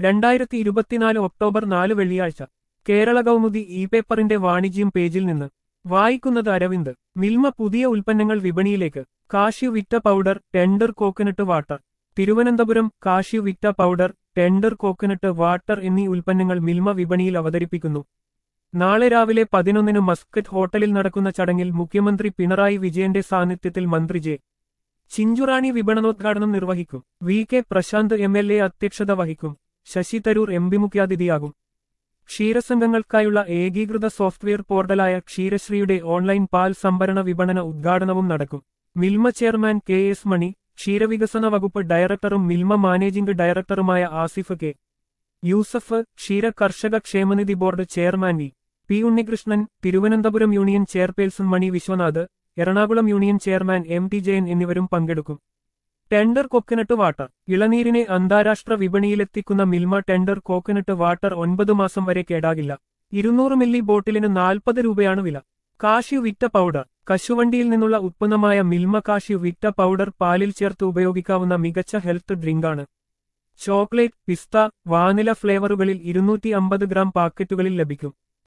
രണ്ടായിരത്തി ഇരുപത്തിനാല് ഒക്ടോബർ നാല് വെള്ളിയാഴ്ച കേരള കൗമുദി ഇ പേപ്പറിന്റെ വാണിജ്യം പേജിൽ നിന്ന് വായിക്കുന്നത് അരവിന്ദ് മിൽമ പുതിയ ഉൽപ്പന്നങ്ങൾ വിപണിയിലേക്ക് cashew Vita powder tender coconut water Thiruvananthapuram cashew Vita powder tender coconut water എന്നീ ഉൽപ്പന്നങ്ങൾ മിൽമ വിപണിയിൽ അവതരിപ്പിക്കുന്നു നാളെ രാവിലെ പതിനൊന്നിന് മസ്കറ്റ് ഹോട്ടലിൽ നടക്കുന്ന ചടങ്ങിൽ മുഖ്യമന്ത്രി പിണറായി വിജയന്റെ സാന്നിധ്യത്തിൽ മന്ത്രി ജെ ചിഞ്ചുറാണി വിപണനോദ്ഘാടനം നിർവഹിക്കും V K Prasanth M L A അധ്യക്ഷത വഹിക്കും ശശി തരൂർ എം പി മുഖ്യാതിഥിയാകും ക്ഷീരസംഘങ്ങൾക്കായുള്ള ഏകീകൃത സോഫ്റ്റ്വെയർ പോർട്ടലായ ക്ഷീരശ്രീയുടെ ഓൺലൈൻ പാൽ സംഭരണ വിപണന ഉദ്ഘാടനവും നടക്കും Milma chairman K S Mani ക്ഷീരവികസന വകുപ്പ് ഡയറക്ടറും മിൽമ മാനേജിംഗ് ഡയറക്ടറുമായ ആസിഫ് കെ യൂസഫ് ക്ഷീര കർഷക ക്ഷേമനിധി board chairman V P Unnikrishnan Thiruvananthapuram union chairperson Mani Viswanath Ernakulam union chairman M T Jayan എന്നിവരും പങ്കെടുക്കും ടെൻഡർ കോക്കനട്ട് വാട്ടർ ഇളനീരിനെ അന്താരാഷ്ട്ര വിപണിയിലെത്തിക്കുന്ന മിൽമ ടെൻഡർ കോക്കനട്ട് വാട്ടർ ഒൻപത് മാസം വരെ കേടാകില്ല ഇരുന്നൂറ് മില്ലി ബോട്ടിലിന് നാൽപ്പത് രൂപയാണ് വില കാഷ്യു വിറ്റ പൗഡർ കശുവണ്ടിയിൽ നിന്നുള്ള ഉത്പന്നമായ മിൽമ കാഷ്യു വിറ്റ പൗഡർ പാലിൽ ചേർത്ത് ഉപയോഗിക്കാവുന്ന മികച്ച ഹെൽത്ത് ഡ്രിങ്കാണ് ചോക്ലേറ്റ് പിസ്ത വാനില ഫ്ലേവറുകളിൽ ഇരുന്നൂറ്റി അമ്പത് ഗ്രാം പാക്കറ്റുകളിൽ ലഭിക്കും